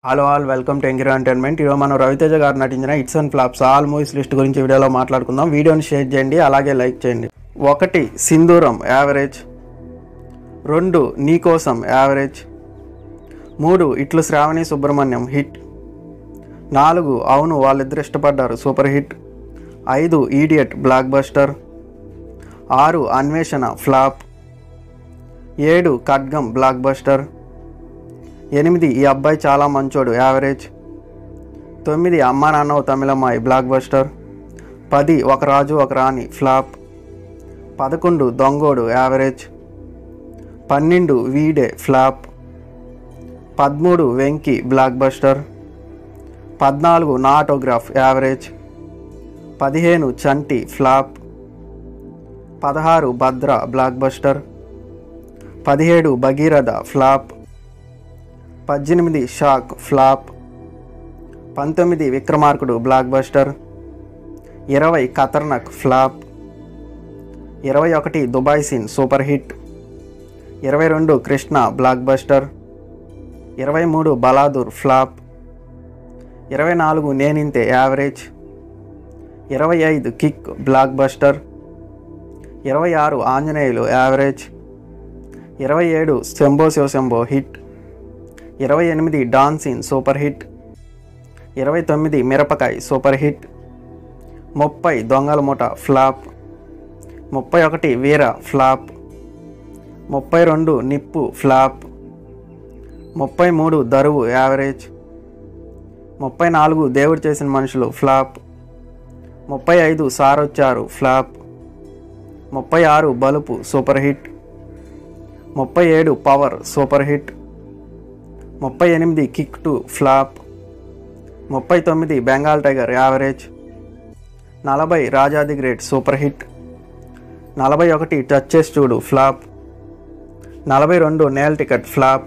hello all welcome to ఎంగిరో entertainment ఈరోజు మనం రవితేజ గారు నటించిన hits and flops all movies list గురించి వీడియోలో మాట్లాడుకుందాం వీడియోని షేర్ చేయండి అలాగే లైక్ చేయండి ఒకటి సింధూరం యావరేజ్ రెండు నీకోసం యావరేజ్ మూడు ఇట్లు శ్రావణి సుబ్రహ్మణ్యం హిట్ నాలుగు అవును వాళ్ళిద్దరు ఇష్టపడ్డారు సూపర్ హిట్ ఐదు ఈడియట్ బ్లాక్ బస్టర్ ఆరు అన్వేషణ ఫ్లాప్ ఏడు ఖడ్గం బ్లాక్ బస్టర్ ఎనిమిది ఈ అబ్బాయి చాలా మంచోడు యావరేజ్ తొమ్మిది అమ్మా నాన్న ఓ తమిళమ్మాయి బ్లాక్ బస్టర్ పది ఒక రాజు ఒక రాణి ఫ్లాప్ పదకొండు దొంగోడు యావరేజ్ పన్నెండు వీడే ఫ్లాప్ పదమూడు వెంకీ బ్లాక్ బస్టర్ పద్నాలుగు నా ఆటోగ్రాఫ్ యావరేజ్ పదిహేను చంటి ఫ్లాప్ పదహారు భద్ర బ్లాక్ బస్టర్ పదిహేడు భగీరథ ఫ్లాప్ పద్దెనిమిది షాక్ ఫ్లాప్ పంతొమ్మిది విక్రమార్కుడు బ్లాక్ బస్టర్ ఇరవై ఖతర్నక్ ఫ్లాప్ ఇరవై ఒకటి దుబాయ్ సీన్ సూపర్ హిట్ ఇరవై రెండు కృష్ణ బ్లాక్ బస్టర్ ఇరవై మూడు బలాదూర్ ఫ్లాప్ ఇరవై నాలుగు నేనింతే యావరేజ్ ఇరవై ఐదు కిక్ బ్లాక్ బస్టర్ ఇరవై ఆరు ఆంజనేయులు యావరేజ్ ఇరవై ఏడు శంభో శివశంభో హిట్ ఇరవై ఎనిమిది డాన్సిన్ సూపర్ హిట్ ఇరవై తొమ్మిది మిరపకాయ్ సూపర్ హిట్ ముప్పై దొంగల ముఠ ఫ్లాప్ ముప్పై ఒకటి వీర ఫ్లాప్ ముప్పై రెండు నిప్పు ఫ్లాప్ ముప్పై మూడు దరువు యావరేజ్ ముప్పై నాలుగు దేవుడు చేసిన మనుషులు ఫ్లాప్ ముప్పై ఐదు సారొచ్చారు ఫ్లాప్ ముప్పై ఆరు బలుపు సూపర్ హిట్ ముప్పై ఏడు పవర్ సూపర్ హిట్ ముప్పై ఎనిమిది కిక్ టు ఫ్లాప్ ముప్పై తొమ్మిది బెంగాల్ టైగర్ యావరేజ్ నలభై రాజాది గ్రేట్ సూపర్ హిట్ నలభై ఒకటి టచెస్ చూడు ఫ్లాప్ నలభై రెండు నేల్ టికెట్ ఫ్లాప్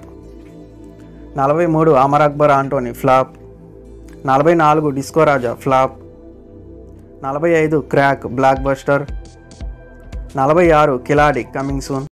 నలభై మూడు అమర్ అక్బర్ ఆంటోనీ ఫ్లాప్ నలభై నాలుగు డిస్కో రాజా ఫ్లాప్ నలభై ఐదు క్రాక్ బ్లాక్ బస్టర్ నలభై ఆరు కిలాడి కమింగ్ సూన్